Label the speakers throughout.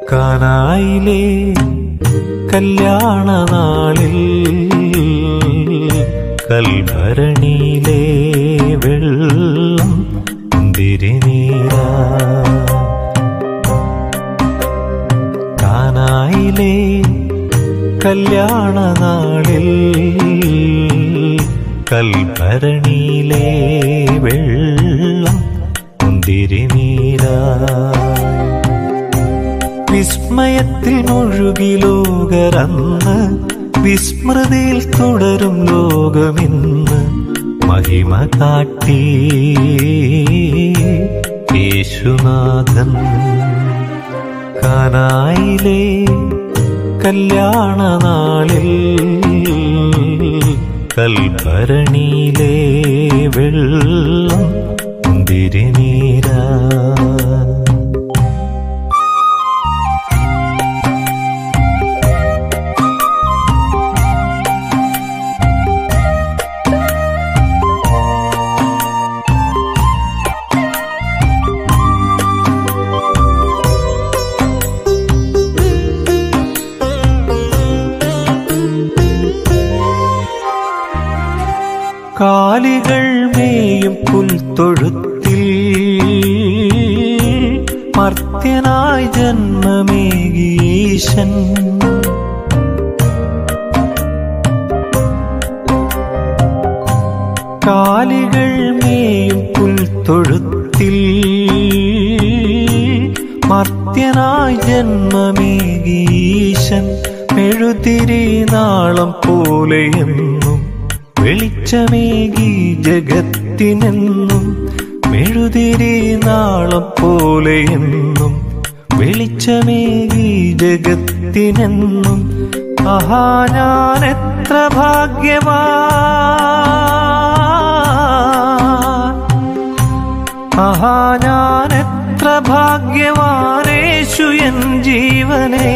Speaker 1: കാനായിലെ കല്യാണ നാളിൽ കൽഭരണിയിലെ വെള്ളം തിരിനീരാ കാനായിലെ കല്യാണ നാളിൽ കൽഭരണിയിലെ വെള്ളം തിരിനീരാ വിസ്മയത്തിൽ മുഴുകി ലോകരന്ന് വിസ്മൃതിയിൽ തുടരും ലോകമിന്ന് മഹിമ കാട്ടി യേശുനാഥൻ കാനായിലെ കല്യാണ നാളിൽ കൽഭരണിയിലെ വെള്ളം തിരിനീരാ കാലികൾ മേയും പുൽത്തൊഴുത്തിൽ മർത്യനായി ജന്മമേകീശൻ കാലികൾ മേയും പുൽത്തൊഴുത്തിൽ മർത്യനായി ജന്മമേകീശൻ മെഴുതിരി നാളം പോലെയെന്നും വെളിച്ചമേകി ജഗത്തിനെന്നും മെഴുതിരി നാളം പോലെയെന്നും വെളിച്ചമേകി ജഗത്തിനെന്നും ആഹാ ഞാൻ എത്ര ഭാഗ്യവാ ആഹാ ഞാൻ എത്ര ഭാഗ്യവാനേശു എൻ ജീവനെ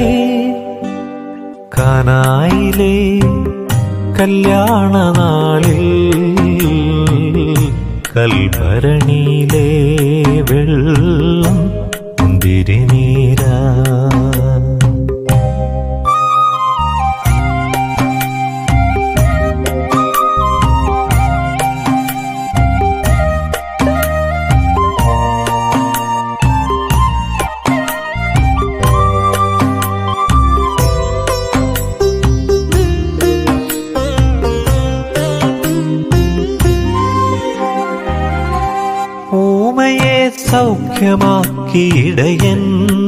Speaker 1: കാനായിലെ കല്യാണ നാളിൽ കൽഭരണിയിലെ വെള്ളം തിരിനീരാ ഊമയെ സൗഖ്യമാക്കിയിടയൻ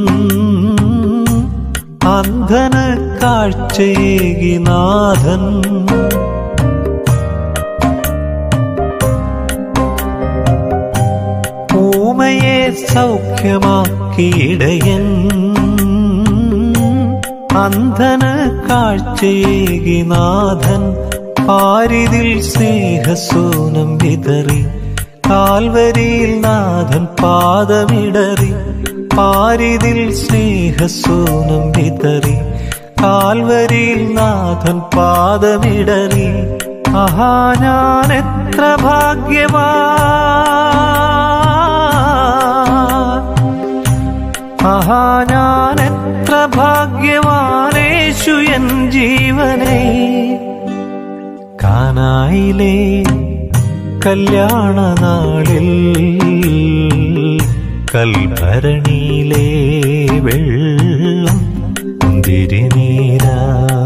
Speaker 1: അന്ധന് കാഴ്ചയേകി നാഥൻ ഊമയെ സൗഖ്യമാക്കിയിടയൻ അന്ധന് കാഴ്ചയേകി നാഥൻ പാരിതിൽ സ്നേഹസൂനം വിതറി കാൽവരിയിൽ നാഥൻ പാദമിടറി പാരിതിൽ സ്നേഹസൂനം വിതറി കാൽവരിയിൽ നാഥൻ പാദമിടറി ആഹാ ഞാൻ എത്ര ഭാഗ്യവാ ആഹാ ഞാൻ എത്ര ഭാഗ്യവാനേശു എൻ ജീവനെ കാനായിലെ കല്യാണ നാളിൽ കൽഭരണിയിലെ വെള്ളം തിരിനീരാ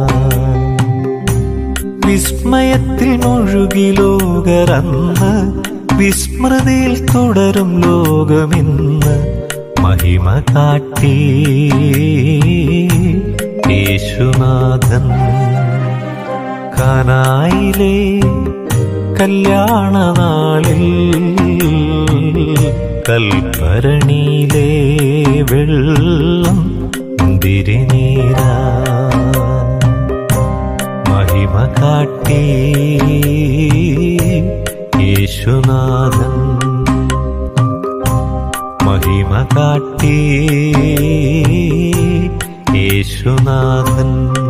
Speaker 1: വിസ്മയത്തിൽ മുഴുകി ലോകരന്ന് വിസ്മൃതിയിൽ തുടരും ലോകമിന്ന് മഹിമ കാട്ടി യേശുനാഥൻ കാനായിലെ കല്യാണ നാളിൽ കൽഭരണിയിലെ വെള്ളം തിരിനീരാ മഹിമ കാട്ടി യേശുനാഥൻ മഹിമ കാട്ടി യേശുനാഥൻ